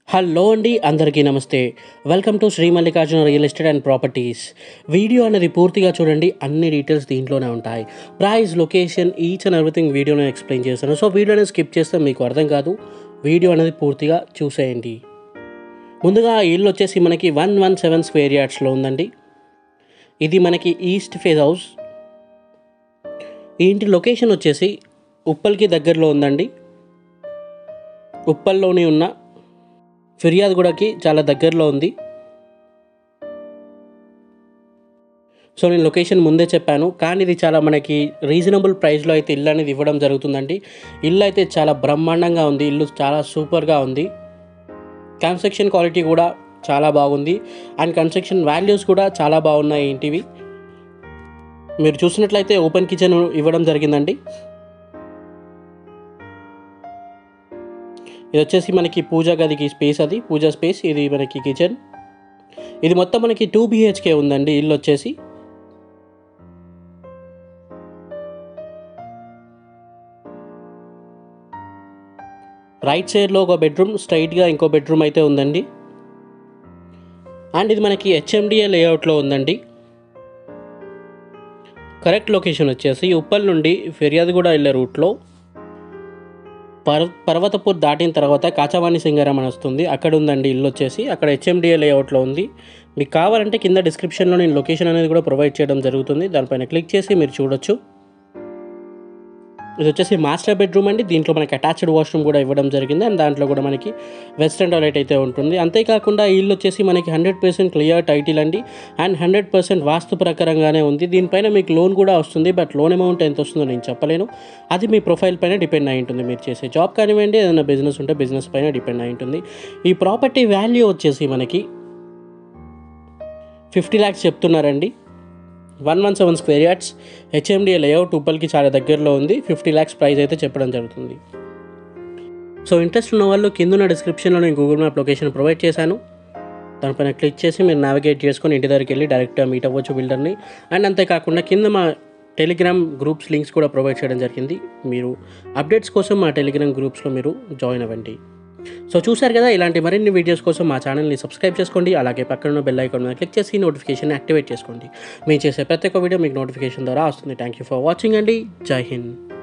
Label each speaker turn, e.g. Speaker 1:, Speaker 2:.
Speaker 1: hello అండి అందరికీ నమస్తే welcome to Shri Mallikarjuna real estate and properties video అనేది పూర్తిగా చూడండి అన్ని డీటెయిల్స్ దీంట్లోనే ఉంటాయి price location each and everything వీడియోలో ఎక్స్ప్లెయిన్ చేస్తాను సో వీడియో అనేది స్కిప్ చేస్తే మీకు అర్థం కాదు వీడియో అనేది పూర్తిగా చూసేయండి ముందుగా ఈ ఇల్లు వచ్చేసి మనకి వన్ వన్ సెవెన్ స్క్వేర్ యార్డ్స్లో ఉందండి ఇది మనకి ఈస్ట్ ఫేజ్ హౌస్ ఈ ఇంటి లొకేషన్ వచ్చేసి ఉప్పల్కి దగ్గరలో ఉందండి ఉప్పల్లోని ఉన్న ఫిర్యాదుగూడకి చాలా దగ్గరలో ఉంది సో నేను లొకేషన్ ముందే చెప్పాను కానీ ఇది చాలా మనకి రీజనబుల్ ప్రైస్లో అయితే ఇల్లు అనేది ఇవ్వడం జరుగుతుందండి ఇల్లు అయితే చాలా బ్రహ్మాండంగా ఉంది ఇల్లు చాలా సూపర్గా ఉంది కన్స్ట్రక్షన్ క్వాలిటీ కూడా చాలా బాగుంది అండ్ కన్స్ట్రక్షన్ వాల్యూస్ కూడా చాలా బాగున్నాయి ఇంటివి మీరు చూసినట్లయితే ఓపెన్ కిచెన్ ఇవ్వడం జరిగిందండి ఇది వచ్చేసి మనకి పూజా గదికి స్పేస్ అది పూజా స్పేస్ ఇది మనకి కిచెన్ ఇది మొత్తం మనకి టూ బిహెచ్కే ఉందండి ఇల్లు వచ్చేసి రైట్ సైడ్లో ఒక బెడ్రూమ్ స్ట్రైట్గా ఇంకో బెడ్రూమ్ అయితే ఉందండి అండ్ ఇది మనకి హెచ్ఎండిఏ లేఅవుట్లో ఉందండి కరెక్ట్ లొకేషన్ వచ్చేసి ఉప్పల్ నుండి ఫిర్యాదుగూడ వెళ్ళే రూట్లో పర్ పర్వతపూర్ దాటిన తర్వాత కాచవాణి సింగారం అని వస్తుంది అక్కడ ఉందండి ఇల్లు వచ్చేసి అక్కడ హెచ్ఎండిఏ లేఅవుట్లో ఉంది మీకు కావాలంటే కింద డిస్క్రిప్షన్లో నేను లొకేషన్ అనేది కూడా ప్రొవైడ్ చేయడం జరుగుతుంది దానిపైన క్లిక్ చేసి మీరు చూడొచ్చు ఇది వచ్చేసి మాస్టర్ బెడ్రూమ్ అండి దీంట్లో మనకి అటాచ్డ్ వాష్రూమ్ కూడా ఇవ్వడం జరిగింది అండ్ దాంట్లో కూడా మనకి వెస్ట్రన్ టాయిలెట్ అయితే ఉంటుంది అంతేకాకుండా ఈ ఇల్లు వచ్చేసి మనకి హండ్రెడ్ పర్సెంట్ క్లియర్ టైటిల్ అండి అండ్ హండ్రెడ్ పర్సెంట్ వాస్తు ప్రకారంగానే ఉంది దీనిపైన మీకు లోన్ కూడా వస్తుంది బట్ లోన్ అమౌంట్ ఎంత వస్తుందో నేను చెప్పలేను అది మీ ప్రొఫైల్ పైన డిపెండ్ అయి ఉంటుంది మీరు చేసే జాబ్ కానివ్వండి ఏదైనా బిజినెస్ ఉంటే బిజినెస్ పైన డిపెండ్ అయి ఉంటుంది ఈ ప్రాపర్టీ వాల్యూ వచ్చేసి మనకి ఫిఫ్టీ ల్యాక్స్ చెప్తున్నారండి one one seven square yards HMDA layout ఉప్పల్కి చాలా దగ్గరలో ఉంది ఫిఫ్టీ ల్యాక్స్ ప్రైస్ అయితే చెప్పడం జరుగుతుంది సో ఇంట్రెస్ట్ ఉన్న వాళ్ళు కింద ఉన్న డిస్క్రిప్షన్లో నేను గూగుల్ మ్యాప్ లొకేషన్ ప్రొవైడ్ చేశాను దానిపైన క్లిక్ చేసి మీరు నావిగేట్ చేసుకొని ఇంటి దగ్గరికి వెళ్ళి డైరెక్ట్గా మీట్ అవ్వచ్చు బిల్డర్ని అండ్ అంతేకాకుండా కింద మా టెలిగ్రామ్ గ్రూప్స్ లింక్స్ కూడా ప్రొవైడ్ చేయడం జరిగింది మీరు అప్డేట్స్ కోసం మా టెలిగ్రామ్ గ్రూప్స్లో మీరు జాయిన్ అవ్వండి సో చూశారు కదా ఇలాంటి మరిన్ని వీడియోస్ కోసం మా ఛానల్ని సబ్స్క్రైబ్ చేసుకోండి అలాగే పక్కన ఉన్న బెల్ ఐకాన్ మీద క్లిక్ చేసి నోటిఫికేషన్ యాక్టివేట్ చేసుకోండి మేము చేసే ప్రతి ఒక్క వీడియో మీకు నోటిఫికేషన్ ద్వారా వస్తుంది థ్యాంక్ యూ ఫర్ వాచింగ్ అండి జై హింద్